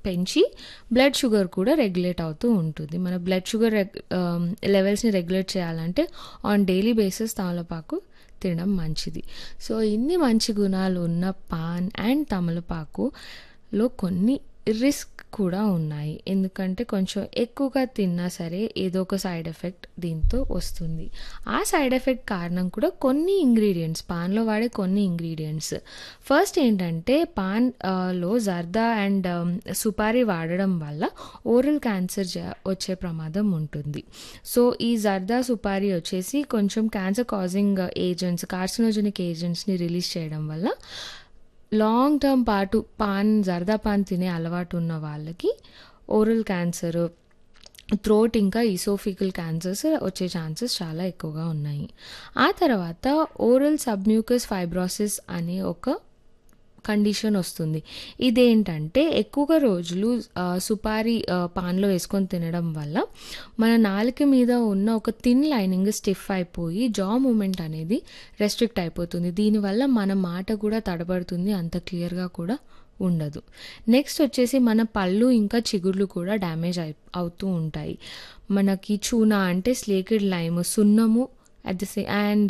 పెంచి blood sugar కూడా regulate అవుతూ ఉంటుంది మన బ్లడ్ షుగర్ రెగ్ లెవెల్స్ని రెగ్యులేట్ చేయాలంటే ఆన్ డైలీ బేసిస్ తమలపాకు తినడం మంచిది సో ఇన్ని మంచి గుణాలు ఉన్న పాన్ అండ్ తమలపాకులో కొన్ని రిస్క్ కూడా ఉన్నాయి ఎందుకంటే కొంచెం ఎక్కువగా తిన్నా సరే ఏదో ఒక సైడ్ ఎఫెక్ట్ దీంతో వస్తుంది ఆ సైడ్ ఎఫెక్ట్ కారణం కూడా కొన్ని ఇంగ్రీడియంట్స్ పాన్లో వాడే కొన్ని ఇంగ్రీడియంట్స్ ఫస్ట్ ఏంటంటే పాన్ ఆ, లో జర్దా అండ్ సుపారీ వాడడం వల్ల ఓరల్ క్యాన్సర్ జ- వచ్చే ప్రమాదం ఉంటుంది సో ఈ జర్దా సుపారీ వచ్చేసి కొంచెం క్యాన్సర్ కాజింగ్ ఏజెంట్స్ కార్సినోజెనిక్ ఏజెంట్స్ని రిలీజ్ చేయడం వల్ల లాంగ్ టర్మ్ పాటు పాన్ జర్దా పాన్ తినే అలవాటు ఉన్న వాళ్ళకి ఓరల్ క్యాన్సర్ థ్రోట్ ఇంకా ఈసోఫికల్ క్యాన్సర్స్ వచ్చే ఛాన్సెస్ చాలా ఎక్కువగా ఉన్నాయి ఆ తర్వాత ఓరల్ సబ్మ్యూకస్ ఫైబ్రోసిస్ అనే ఒక కండిషన్ వస్తుంది ఇదేంటంటే ఎక్కువగా రోజులు ఆ, సుపారీ ఆ, పాన్లో వేసుకొని తినడం వల్ల మన నాలుక మీద ఉన్న ఒక థిన్ లైనింగ్ స్టిఫ్ అయిపోయి జా మూమెంట్ అనేది రెస్ట్రిక్ట్ అయిపోతుంది దీనివల్ల మన మాట కూడా తడబడుతుంది అంత క్లియర్గా కూడా ఉండదు నెక్స్ట్ వచ్చేసి మన పళ్ళు ఇంకా చిగుర్లు కూడా డ్యామేజ్ అయి అవుతూ ఉంటాయి మనకి చూనా అంటే స్లేకెడ్ లైమ్ సున్నము at the same and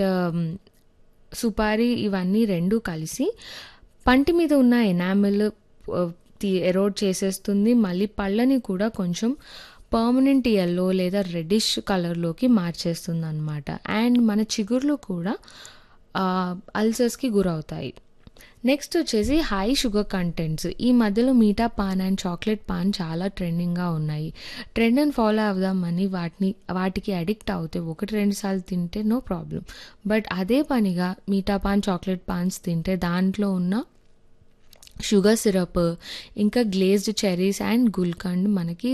supari ఇవన్నీ రెండు కలిసి పంటి మీద ఉన్న ఎనామిల్ ఎరోడ్ చేసేస్తుంది మళ్ళీ పళ్ళని కూడా కొంచెం పర్మనెంట్ ఎల్లో లేదా రెడ్డిష్ కలర్లోకి మార్చేస్తుంది అనమాట అండ్ మన చిగుర్లు కూడా అల్సర్స్కి గురవుతాయి నెక్స్ట్ వచ్చేసి హై షుగర్ కంటెంట్స్ ఈ మధ్యలో మీఠా పాన్ అండ్ చాక్లెట్ పాన్ చాలా ట్రెండింగ్గా ఉన్నాయి ట్రెండ్ అని ఫాలో అవుదామని వాటిని వాటికి అడిక్ట్ అవుతే ఒకటి రెండు సార్లు తింటే నో ప్రాబ్లం బట్ అదే పనిగా మీఠా పాన్ చాక్లెట్ పాన్స్ తింటే దాంట్లో ఉన్న షుగర్ సిరప్ ఇంకా గ్లేజ్డ్ చెరీస్ అండ్ గుల్కండ్ మనకి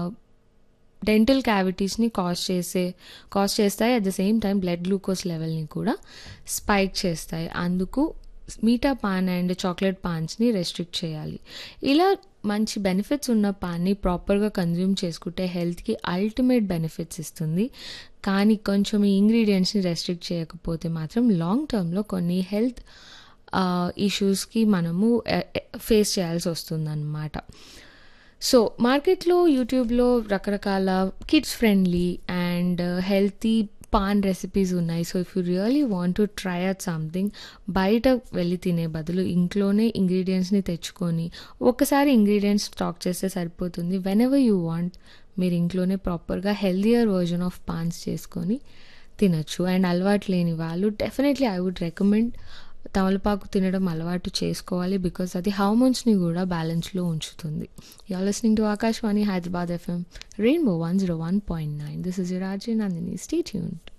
డెంటల్ క్యావిటీస్ని కాజ్ చేసే కాజ్ చేస్తాయి at the same time blood glucose లెవెల్ని కూడా స్పైక్ చేస్తాయి అందుకు మీఠా పాన్ అండ్ చాక్లెట్ పాన్స్ని రెస్ట్రిక్ట్ చేయాలి ఇలా మంచి బెనిఫిట్స్ ఉన్న పాన్ని ప్రాపర్గా కన్జ్యూమ్ చేసుకుంటే హెల్త్కి అల్టిమేట్ బెనిఫిట్స్ ఇస్తుంది కానీ కొంచెం ఈ ఇంగ్రీడియంట్స్ని రెస్ట్రిక్ట్ చేయకపోతే మాత్రం లాంగ్ టర్మ్లో కొన్ని హెల్త్ ఇష్యూస్కి మనము ఫేస్ చేయాల్సి వస్తుందన్నమాట సో మార్కెట్లో యూట్యూబ్లో రకరకాల kids friendly and healthy paan recipes ఉన్నాయి so if you really want to try out something బయట వెళ్ళి తినే బదులు ఇంట్లోనే ఇంగ్రీడియంట్స్ని తెచ్చుకొని ఒకసారి ఇంగ్రీడియంట్స్ స్టాక్ చేస్తే సరిపోతుంది వెన్ ఎవర్ యూ వాంట్ మీరు ఇంట్లోనే ప్రాపర్గా హెల్దియర్ వర్జన్ ఆఫ్ పాన్స్ చేసుకొని తినచ్చు అండ్ అలవాటు లేని వాళ్ళు డెఫినెట్లీ ఐ వుడ్ రికమెండ్ తమలపాకు తినడం అలవాటు చేసుకోవాలి బికాస్ అది హార్మోన్స్ని కూడా బ్యాలెన్స్లో ఉంచుతుంది you listening to Akashvani Hyderabad FM rainbow one zero one point nine this is Raje Nandini stay tuned